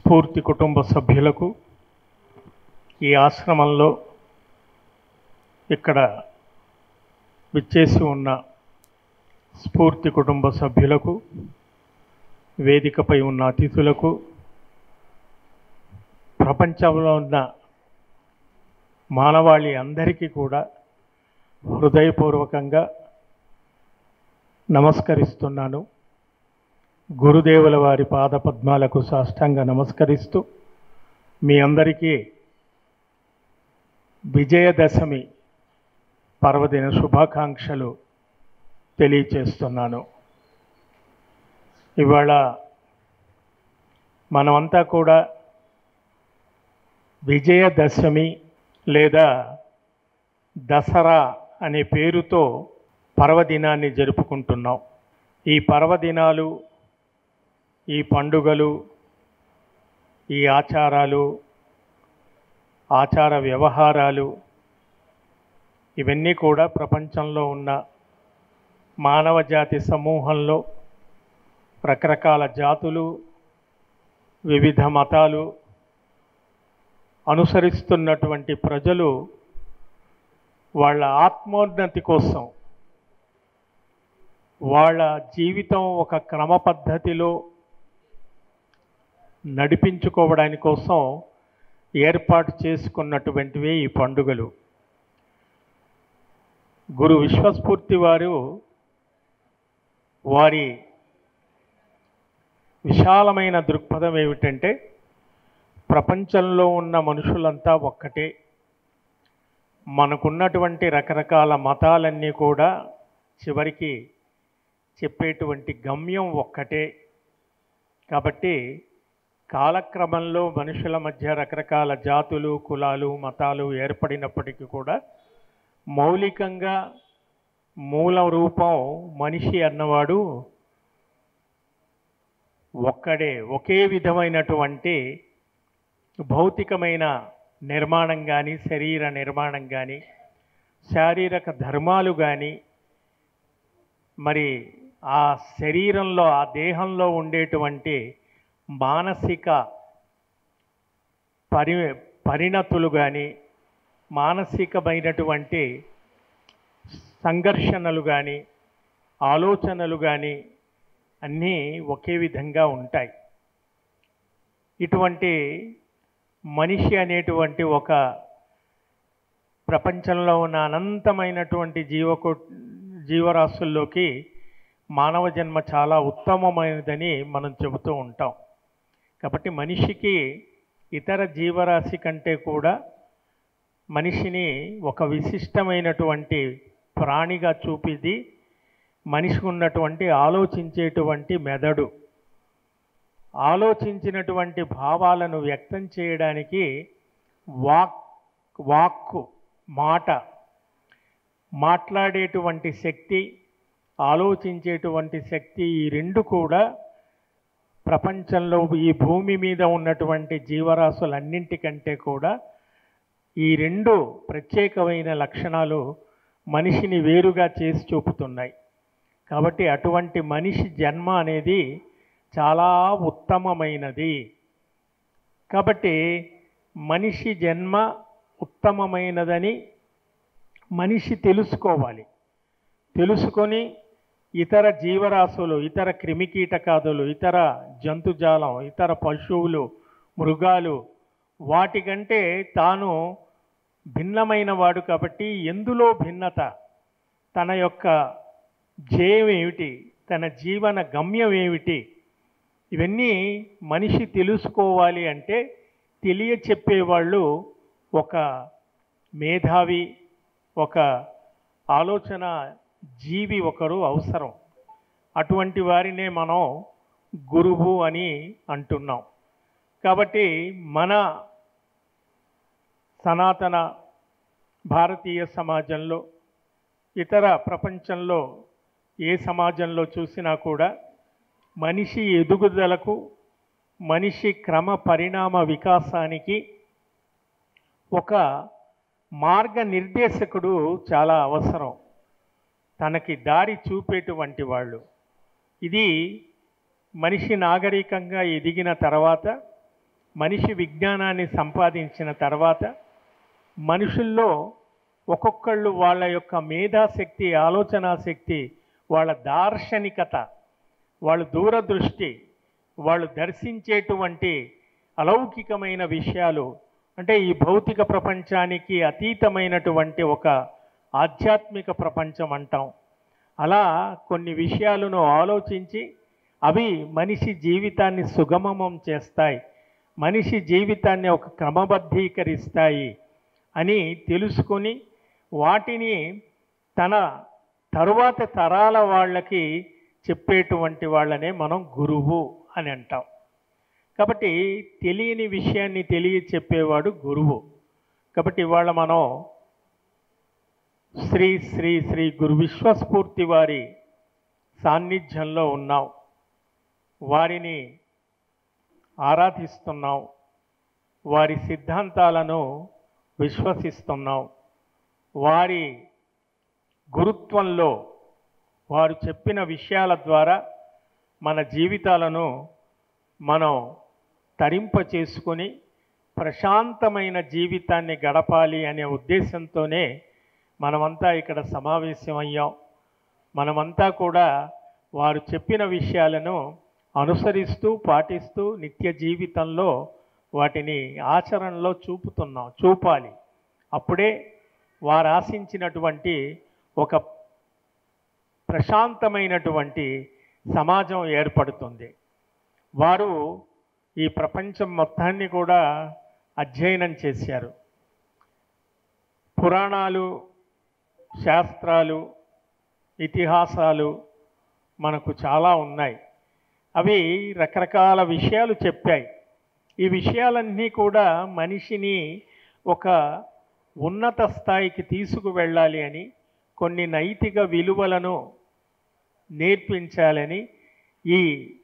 స్ఫూర్తి కుటుంబ సభ్యులకు ఈ ఆశ్రమంలో ఇక్కడ విచ్చేసి ఉన్న స్ఫూర్తి కుటుంబ సభ్యులకు వేదికపై ఉన్న అతిథులకు ప్రపంచంలో ఉన్న మానవాళి అందరికీ కూడా హృదయపూర్వకంగా నమస్కరిస్తున్నాను గురుదేవుల వారి పాద పద్మాలకు సాష్టాంగ నమస్కరిస్తూ మీ అందరికీ విజయదశమి పర్వదిన శుభాకాంక్షలు తెలియచేస్తున్నాను ఇవాళ మనమంతా కూడా విజయదశమి లేదా దసరా అనే పేరుతో పర్వదినాన్ని జరుపుకుంటున్నాం ఈ పర్వదినాలు ఈ పండుగలు ఈ ఆచారాలు ఆచార వ్యవహారాలు ఇవన్నీ కూడా ప్రపంచంలో ఉన్న మానవ జాతి సమూహంలో రకరకాల జాతులు వివిధ మతాలు అనుసరిస్తున్నటువంటి ప్రజలు వాళ్ళ ఆత్మోన్నతి కోసం వాళ్ళ జీవితం ఒక క్రమ పద్ధతిలో నడిపించుకోవడాని కోసం ఏర్పాటు చేసుకున్నటువంటివే ఈ పండుగలు గురు విశ్వస్ఫూర్తి వారు వారి విశాలమైన దృక్పథం ఏమిటంటే ప్రపంచంలో ఉన్న మనుషులంతా ఒక్కటే మనకున్నటువంటి రకరకాల మతాలన్నీ కూడా చివరికి చెప్పేటువంటి గమ్యం ఒక్కటే కాబట్టి కాలక్రమంలో మనుషుల మధ్య రకరకాల జాతులు కులాలు మతాలు ఏర్పడినప్పటికీ కూడా మౌలికంగా మూల రూపం మనిషి అన్నవాడు ఒక్కడే ఒకే విధమైనటువంటి భౌతికమైన నిర్మాణం కానీ శరీర నిర్మాణం కానీ శారీరక ధర్మాలు కానీ మరి ఆ శరీరంలో ఆ దేహంలో ఉండేటువంటి మానసిక పరి పరిణతులు కానీ మానసికమైనటువంటి సంఘర్షణలు కానీ ఆలోచనలు కానీ అన్నీ ఒకే విధంగా ఉంటాయి ఇటువంటి మనిషి అనేటువంటి ఒక ప్రపంచంలో ఉన్న అనంతమైనటువంటి జీవకో జీవరాశుల్లోకి మానవ జన్మ చాలా ఉత్తమమైనదని మనం చెబుతూ ఉంటాం కాబట్టి మనిషికి ఇతర జీవరాశి కంటే కూడా మనిషిని ఒక విశిష్టమైనటువంటి ప్రాణిగా చూపిది మనిషికి ఉన్నటువంటి ఆలోచించేటువంటి మెదడు ఆలోచించినటువంటి భావాలను వ్యక్తం చేయడానికి వాక్ వాక్కు మాట మాట్లాడేటువంటి శక్తి ఆలోచించేటువంటి శక్తి ఈ రెండు కూడా ప్రపంచంలో ఈ భూమి మీద ఉన్నటువంటి జీవరాశులన్నింటికంటే కూడా ఈ రెండు ప్రత్యేకమైన లక్షణాలు మనిషిని వేరుగా చేసి చూపుతున్నాయి కాబట్టి అటువంటి మనిషి జన్మ అనేది చాలా ఉత్తమమైనది కాబట్టి మనిషి జన్మ ఉత్తమమైనదని మనిషి తెలుసుకోవాలి తెలుసుకొని ఇతర జీవరాశులు ఇతర క్రిమికీటకాదులు ఇతర జంతుజాలం ఇతర పశువులు మృగాలు వాటికంటే తాను భిన్నమైన వాడు కాబట్టి ఎందులో భిన్నత తన యొక్క ధ్యేయం ఏమిటి తన జీవన గమ్యం ఏమిటి ఇవన్నీ మనిషి తెలుసుకోవాలి అంటే తెలియ చెప్పేవాళ్ళు ఒక మేధావి ఒక ఆలోచన జీవి ఒకరు అవసరం అటువంటి వారినే మనం గురువు అని అంటున్నాం కాబట్టి మన సనాతన భారతీయ సమాజంలో ఇతర ప్రపంచంలో ఏ సమాజంలో చూసినా కూడా మనిషి ఎదుగుదలకు మనిషి క్రమ పరిణామ వికాసానికి ఒక మార్గ నిర్దేశకుడు చాలా అవసరం తనకి దారి చూపేటువంటి వాళ్ళు ఇది మనిషి నాగరికంగా ఎదిగిన తర్వాత మనిషి విజ్ఞానాన్ని సంపాదించిన తర్వాత మనుషుల్లో ఒక్కొక్కళ్ళు వాళ్ళ యొక్క మేధాశక్తి ఆలోచనా శక్తి వాళ్ళ దార్శనికత వాళ్ళ దూరదృష్టి వాళ్ళు దర్శించేటువంటి అలౌకికమైన విషయాలు అంటే ఈ భౌతిక ప్రపంచానికి అతీతమైనటువంటి ఒక ఆధ్యాత్మిక ప్రపంచం అంటాం అలా కొన్ని విషయాలను ఆలోచించి అవి మనిషి జీవితాన్ని సుగమమం చేస్తాయి మనిషి జీవితాన్ని ఒక క్రమబద్ధీకరిస్తాయి అని తెలుసుకొని వాటిని తన తరువాత తరాల వాళ్ళకి చెప్పేటువంటి వాళ్ళనే మనం గురువు అని అంటాం కాబట్టి తెలియని విషయాన్ని తెలియ చెప్పేవాడు గురువు కాబట్టి ఇవాళ మనం శ్రీ శ్రీ శ్రీ గురు విశ్వస్ఫూర్తి వారి సాన్నిధ్యంలో ఉన్నాం వారిని ఆరాధిస్తున్నాం వారి సిద్ధాంతాలను విశ్వసిస్తున్నాం వారి గురుత్వంలో వారు చెప్పిన విషయాల ద్వారా మన జీవితాలను మనం తరింప చేసుకొని ప్రశాంతమైన జీవితాన్ని గడపాలి అనే ఉద్దేశంతోనే మనమంతా ఇక్కడ సమావేశమయ్యాం మనమంతా కూడా వారు చెప్పిన విషయాలను అనుసరిస్తూ పాటిస్తూ నిత్య జీవితంలో వాటిని ఆచరణలో చూపుతున్నాం చూపాలి అప్పుడే వారు ఆశించినటువంటి ఒక ప్రశాంతమైనటువంటి సమాజం ఏర్పడుతుంది వారు ఈ ప్రపంచం మొత్తాన్ని కూడా అధ్యయనం చేశారు పురాణాలు శాస్త్రాలు ఇతిహాసాలు మనకు చాలా ఉన్నాయి అవి రకరకాల విషయాలు చెప్పాయి ఈ విషయాలన్నీ కూడా మనిషిని ఒక ఉన్నత స్థాయికి తీసుకువెళ్ళాలి అని కొన్ని నైతిక విలువలను నేర్పించాలని ఈ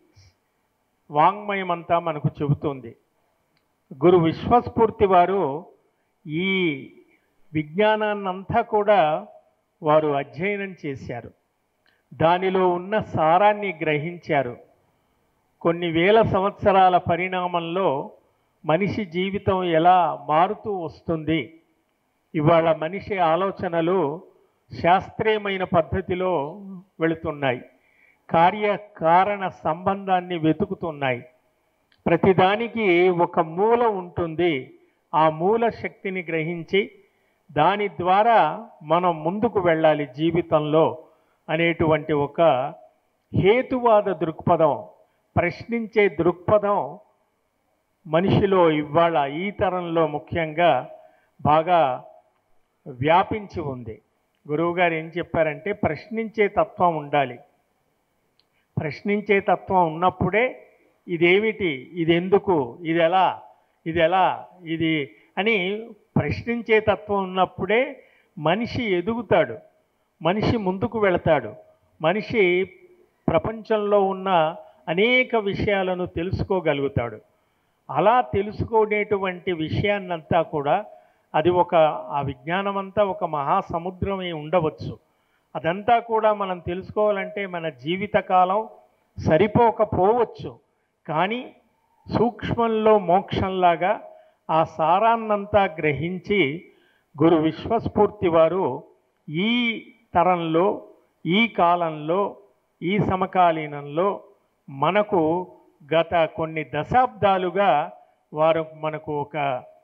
వాంగ్మయమంతా మనకు చెబుతుంది గురు విశ్వస్ఫూర్తి వారు ఈ విజ్ఞానాన్నంతా కూడా వారు అధ్యయనం చేశారు దానిలో ఉన్న సారాన్ని గ్రహించారు కొన్ని వేల సంవత్సరాల పరిణామంలో మనిషి జీవితం ఎలా మారుతూ వస్తుంది ఇవాళ మనిషి ఆలోచనలు శాస్త్రీయమైన పద్ధతిలో వెళుతున్నాయి కార్యకారణ సంబంధాన్ని వెతుకుతున్నాయి ప్రతిదానికి ఒక మూల ఉంటుంది ఆ మూల శక్తిని గ్రహించి దాని ద్వారా మనం ముందుకు వెళ్ళాలి జీవితంలో అనేటువంటి ఒక హేతువాద దృక్పథం ప్రశ్నించే దృక్పథం మనిషిలో ఇవాళ ఈ తరంలో ముఖ్యంగా బాగా వ్యాపించి ఉంది గురువుగారు ఏం చెప్పారంటే ప్రశ్నించే తత్వం ఉండాలి ప్రశ్నించే తత్వం ఉన్నప్పుడే ఇదేమిటి ఇది ఎందుకు ఇది ఎలా ఇది ఎలా ఇది అని ప్రశ్నించే తత్వం ఉన్నప్పుడే మనిషి ఎదుగుతాడు మనిషి ముందుకు వెళతాడు మనిషి ప్రపంచంలో ఉన్న అనేక విషయాలను తెలుసుకోగలుగుతాడు అలా తెలుసుకునేటువంటి విషయాన్నంతా కూడా అది ఒక ఆ విజ్ఞానం అంతా ఒక మహాసముద్రమే ఉండవచ్చు అదంతా కూడా మనం తెలుసుకోవాలంటే మన జీవితకాలం సరిపోకపోవచ్చు కానీ సూక్ష్మంలో మోక్షంలాగా ఆ సారాన్నంతా గ్రహించి గురు విశ్వస్ఫూర్తి వారు ఈ తరంలో ఈ కాలంలో ఈ సమకాలీనంలో మనకు గత కొన్ని దశాబ్దాలుగా వారు మనకు ఒక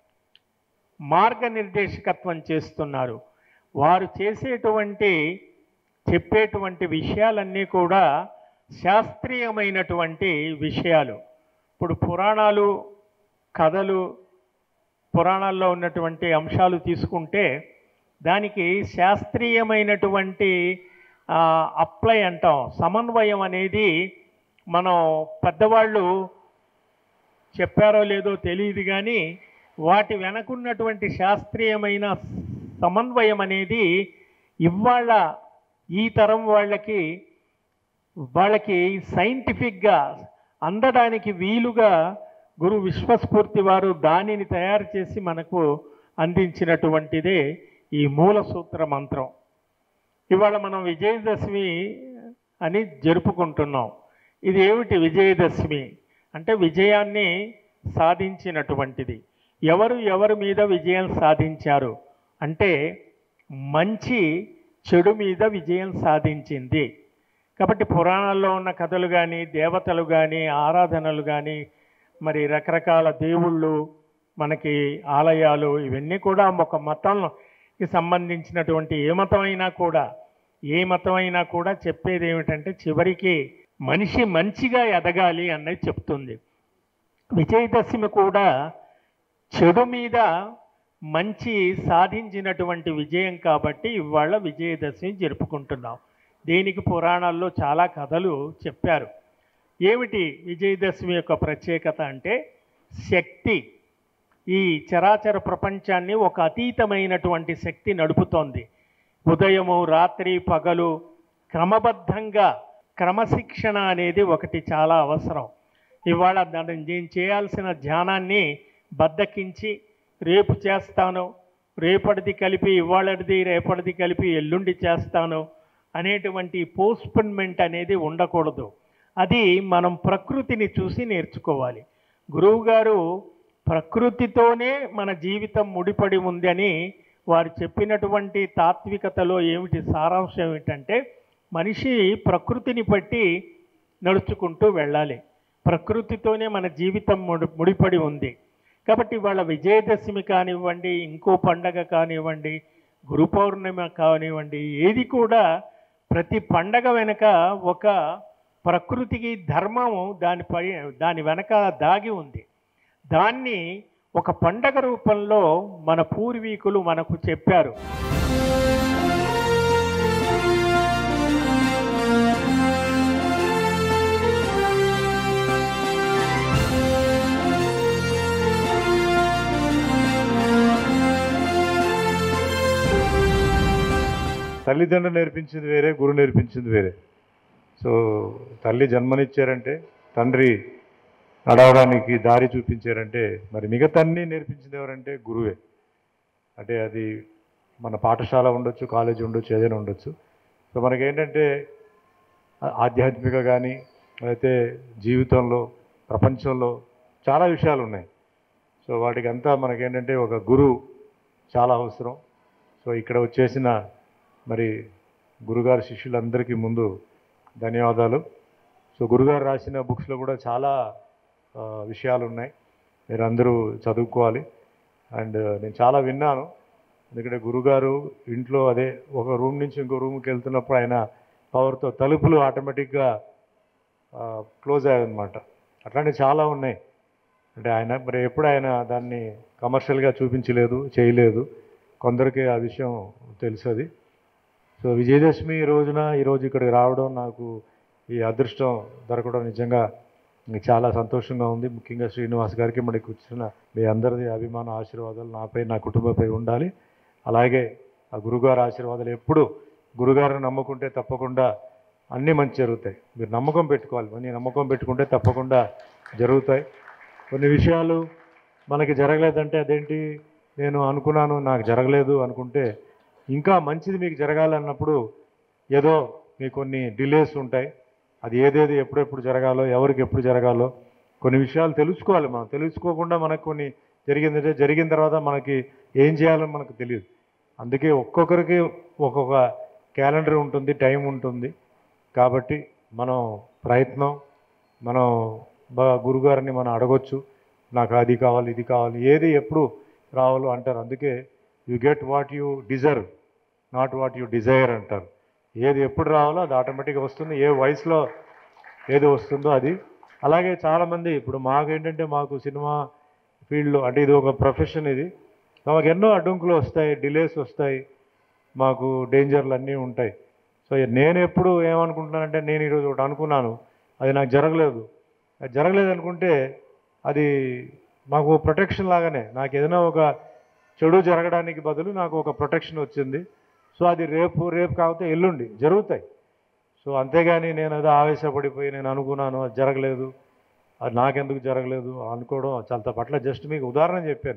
మార్గనిర్దేశకత్వం చేస్తున్నారు వారు చేసేటువంటి చెప్పేటువంటి విషయాలన్నీ కూడా శాస్త్రీయమైనటువంటి విషయాలు ఇప్పుడు పురాణాలు కథలు పురాణాల్లో ఉన్నటువంటి అంశాలు తీసుకుంటే దానికి శాస్త్రీయమైనటువంటి అప్లై అంటాం సమన్వయం అనేది మనం పెద్దవాళ్ళు చెప్పారో లేదో తెలియదు కానీ వాటి వెనకున్నటువంటి శాస్త్రీయమైన సమన్వయం అనేది ఇవాళ ఈ తరం వాళ్ళకి వాళ్ళకి సైంటిఫిక్గా అందడానికి వీలుగా గురు విశ్వస్ఫూర్తి వారు దానిని తయారు చేసి మనకు అందించినటువంటిదే ఈ మూల సూత్ర మంత్రం ఇవాళ మనం విజయదశమి అని జరుపుకుంటున్నాం ఇది ఏమిటి విజయదశమి అంటే విజయాన్ని సాధించినటువంటిది ఎవరు ఎవరి మీద విజయం సాధించారు అంటే మంచి చెడు మీద విజయం సాధించింది కాబట్టి పురాణాల్లో ఉన్న కథలు కానీ దేవతలు కానీ ఆరాధనలు కానీ మరి రకరకాల దేవుళ్ళు మనకి ఆలయాలు ఇవన్నీ కూడా ఒక మతంకి సంబంధించినటువంటి ఏ మతం అయినా కూడా ఏ మతం అయినా కూడా చెప్పేది ఏమిటంటే చివరికి మనిషి మంచిగా ఎదగాలి అన్నది చెప్తుంది విజయదశమి కూడా చెడు మీద మంచి సాధించినటువంటి విజయం కాబట్టి ఇవాళ విజయదశమి జరుపుకుంటున్నాం దీనికి పురాణాల్లో చాలా కథలు చెప్పారు ఏమిటి విజయదశమి యొక్క ప్రత్యేకత అంటే శక్తి ఈ చరాచర ప్రపంచాన్ని ఒక అతీతమైనటువంటి శక్తి నడుపుతోంది ఉదయము రాత్రి పగలు క్రమబద్ధంగా క్రమశిక్షణ అనేది ఒకటి చాలా అవసరం ఇవాళ దాన్ని నేను చేయాల్సిన ధ్యానాన్ని బద్దకించి రేపు చేస్తాను రేపటిది కలిపి ఇవాళటిది రేపటిది కలిపి ఎల్లుండి చేస్తాను అనేటువంటి పోస్ట్పోన్మెంట్ అనేది ఉండకూడదు అది మనం ప్రకృతిని చూసి నేర్చుకోవాలి గురువుగారు ప్రకృతితోనే మన జీవితం ముడిపడి ఉందని వారు చెప్పినటువంటి తాత్వికతలో ఏమిటి సారాంశం ఏమిటంటే మనిషి ప్రకృతిని బట్టి నడుచుకుంటూ వెళ్ళాలి ప్రకృతితోనే మన జీవితం ముడి ముడిపడి ఉంది కాబట్టి వాళ్ళ విజయదశమి కానివ్వండి ఇంకో పండగ కానివ్వండి గురు పౌర్ణమి కానివ్వండి ఏది కూడా ప్రతి పండగ వెనుక ఒక ప్రకృతికి ధర్మం దానిపై దాని వెనక దాగి ఉంది దాన్ని ఒక పండగ రూపంలో మన పూర్వీకులు మనకు చెప్పారు తల్లిదండ్రులు నేర్పించింది వేరే గురువు నేర్పించింది వేరే సో తల్లి జన్మనిచ్చారంటే తండ్రి నడవడానికి దారి చూపించారంటే మరి మిగతా అన్నీ నేర్పించింది ఎవరంటే గురువే అంటే అది మన పాఠశాల ఉండొచ్చు కాలేజీ ఉండొచ్చు ఏదైనా ఉండొచ్చు సో మనకేంటంటే ఆ- ఆధ్యాత్మిక కానీ అయితే జీవితంలో ప్రపంచంలో చాలా విషయాలు ఉన్నాయి సో వాటికి అంతా మనకేంటంటే ఒక గురువు చాలా అవసరం సో ఇక్కడ వచ్చేసిన మరి గురుగారు శిష్యులందరికీ ముందు ధన్యవాదాలు సో గురుగారు రాసిన బుక్స్లో కూడా చాలా ఆ, విషయాలు ఉన్నాయి మీరు అందరూ చదువుకోవాలి అండ్ నేను చాలా విన్నాను ఎందుకంటే గురుగారు ఇంట్లో అదే ఒక రూమ్ నుంచి ఇంకో రూమ్కి వెళ్తున్నప్పుడు ఆయన పవర్తో తలుపులు ఆటోమేటిక్గా క్లోజ్ అయ్యాయన్నమాట అట్లాంటివి చాలా ఉన్నాయి అంటే ఆయన మరి ఎప్పుడు ఆయన దాన్ని కమర్షియల్గా చూపించలేదు చేయలేదు కొందరికి ఆ విషయం తెలుసు అది సో విజయదశమి రోజున ఈరోజు ఇక్కడికి రావడం నాకు ఈ అదృష్టం దొరకడం నిజంగా చాలా సంతోషంగా ఉంది ముఖ్యంగా శ్రీనివాస్ గారికి మనకి వచ్చిన మీ అందరిది అభిమాన ఆశీర్వాదాలు నాపై నా కుటుంబంపై ఉండాలి అలాగే ఆ గురుగారు ఆశీర్వాదాలు ఎప్పుడు గురుగారిని నమ్ముకుంటే తప్పకుండా అన్నీ మంచి జరుగుతాయి మీరు నమ్మకం పెట్టుకోవాలి మంచి నమ్మకం పెట్టుకుంటే తప్పకుండా జరుగుతాయి కొన్ని విషయాలు మనకి జరగలేదంటే అదేంటి నేను అనుకున్నాను నాకు జరగలేదు అనుకుంటే ఇంకా మంచిది మీకు జరగాలన్నప్పుడు ఏదో మీకు కొన్ని డిలేస్ ఉంటాయి అది ఏదేది ఎప్పుడెప్పుడు జరగాలో ఎవరికి ఎప్పుడు జరగాలో కొన్ని విషయాలు తెలుసుకోవాలి మనం తెలుసుకోకుండా మనకు కొన్ని జరిగిందంటే జరిగిన తర్వాత మనకి ఏం చేయాలో మనకు తెలియదు అందుకే ఒక్కొక్కరికి ఒక్కొక్క క్యాలెండర్ ఉంటుంది టైం ఉంటుంది కాబట్టి మనం ప్రయత్నం మనం బా- గురుగారిని మనం అడగొచ్చు నాకు అది కావాలి ఇది కావాలి ఏది ఎప్పుడు రావాలో అంటారు అందుకే you get what you deserve not what you desire అంటారు ఏది ఎప్పుడు రావాలో అది ఆటోమేటిక్గా వస్తుంది ఏ వయసులో ఏది వస్తుందో అది అలాగే చాలామంది ఇప్పుడు మాకు ఏంటంటే మాకు సినిమా ఫీల్డ్లో అంటే ఇది ఒక ప్రొఫెషన్ ఇది మాకు ఎన్నో అడ్డంకులు వస్తాయి డిలేస్ వస్తాయి మాకు డేంజర్లు అన్నీ ఉంటాయి సో నేను ఎప్పుడు ఏమనుకుంటున్నానంటే నేను ఈరోజు ఒకటి అనుకున్నాను అది నాకు జరగలేదు అది జరగలేదు అనుకుంటే అది మాకు ప్రొటెక్షన్ లాగానే నాకు ఏదైనా ఒక చెడు జరగడానికి బదులు నాకు ఒక ప్రొటెక్షన్ వచ్చింది సో అది రేపు రేపు కాకపోతే ఎల్లుండి జరుగుతాయి సో అంతేగాని నేను ఏదో ఆవేశపడిపోయి నేను అనుకున్నాను అది జరగలేదు అది నాకెందుకు జరగలేదు అనుకోవడం చాలా పట్ల జస్ట్ మీకు ఉదాహరణ చెప్పాను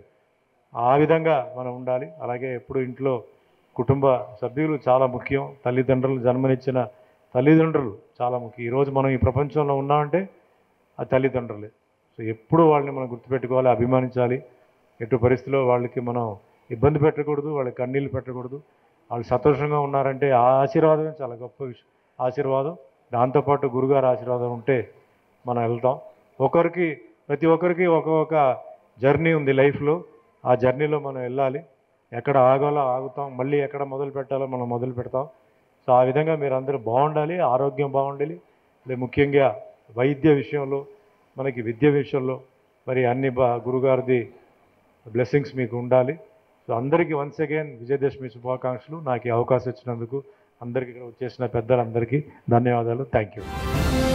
ఆ విధంగా మనం ఉండాలి అలాగే ఎప్పుడు ఇంట్లో కుటుంబ సభ్యులు చాలా ముఖ్యం తల్లిదండ్రులు జన్మనిచ్చిన తల్లిదండ్రులు చాలా ముఖ్యం ఈరోజు మనం ఈ ప్రపంచంలో ఉన్నామంటే ఆ తల్లిదండ్రులే సో ఎప్పుడూ వాళ్ళని మనం గుర్తుపెట్టుకోవాలి అభిమానించాలి ఎటు పరిస్థితిలో వాళ్ళకి మనం ఇబ్బంది పెట్టకూడదు వాళ్ళకి కన్నీళ్ళు పెట్టకూడదు వాళ్ళు సంతోషంగా ఉన్నారంటే ఆ ఆశీర్వాదమే చాలా గొప్ప విషయం ఆశీర్వాదం దాంతోపాటు గురుగారు ఆశీర్వాదం ఉంటే మనం వెళ్తాం ఒకరికి ప్రతి ఒక్కరికి ఒక్కొక్క జర్నీ ఉంది లైఫ్లో ఆ జర్నీలో మనం వెళ్ళాలి ఎక్కడ ఆగాలో ఆగుతాం మళ్ళీ ఎక్కడ మొదలు పెట్టాలో మనం మొదలు పెడతాం సో ఆ విధంగా మీరు అందరూ బాగుండాలి ఆరోగ్యం బాగుండాలి లే ముఖ్యంగా వైద్య విషయంలో మనకి విద్య విషయంలో మరి అన్ని బా గురుగారిది బ్లెస్సింగ్స్ మీకు ఉండాలి సో అందరికీ వన్స్ అగైన్ విజయదశమి శుభాకాంక్షలు నాకు ఈ అవకాశం ఇచ్చినందుకు అందరికీ ఇక్కడ వచ్చేసిన పెద్దలందరికీ ధన్యవాదాలు థ్యాంక్ యూ